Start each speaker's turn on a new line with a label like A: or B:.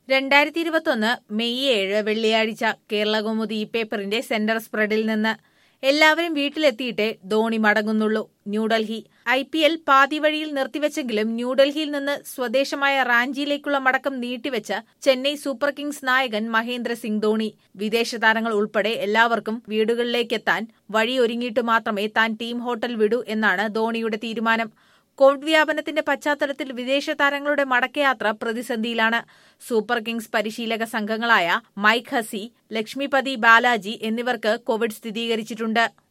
A: രണ്ടായിരത്തി ഇരുപത്തൊന്ന് മെയ് ഏഴ് വെള്ളിയാഴ്ച കേരളകൗമുദി ഈ പേപ്പറിന്റെ സെന്റർ സ്പ്രെഡിൽ നിന്ന് എല്ലാവരും വീട്ടിലെത്തിയിട്ടേ ധോണി മടങ്ങുന്നുള്ളൂ ന്യൂഡൽഹി ഐ പി എൽ പാതി വഴിയിൽ നിർത്തിവെച്ചെങ്കിലും ന്യൂഡൽഹിയിൽ നിന്ന് സ്വദേശമായ റാഞ്ചിയിലേക്കുള്ള മടക്കം നീട്ടിവെച്ച ചെന്നൈ സൂപ്പർ കിങ്സ് നായകൻ മഹേന്ദ്ര സിംഗ് ധോണി വിദേശ താരങ്ങൾ ഉൾപ്പെടെ എല്ലാവർക്കും വീടുകളിലേക്കെത്താൻ വഴിയൊരുങ്ങിയിട്ട് മാത്രമേ താൻ ടീം ഹോട്ടൽ വിടൂ എന്നാണ് ധോണിയുടെ തീരുമാനം കോവിഡ് വ്യാപനത്തിന്റെ പശ്ചാത്തലത്തിൽ വിദേശ താരങ്ങളുടെ മടക്കയാത്ര പ്രതിസന്ധിയിലാണ് സൂപ്പർ കിങ്സ് പരിശീലക സംഘങ്ങളായ മൈക്ക് ഹസി ലക്ഷ്മിപതി ബാലാജി എന്നിവർക്ക് കോവിഡ് സ്ഥിരീകരിച്ചിട്ടുണ്ട്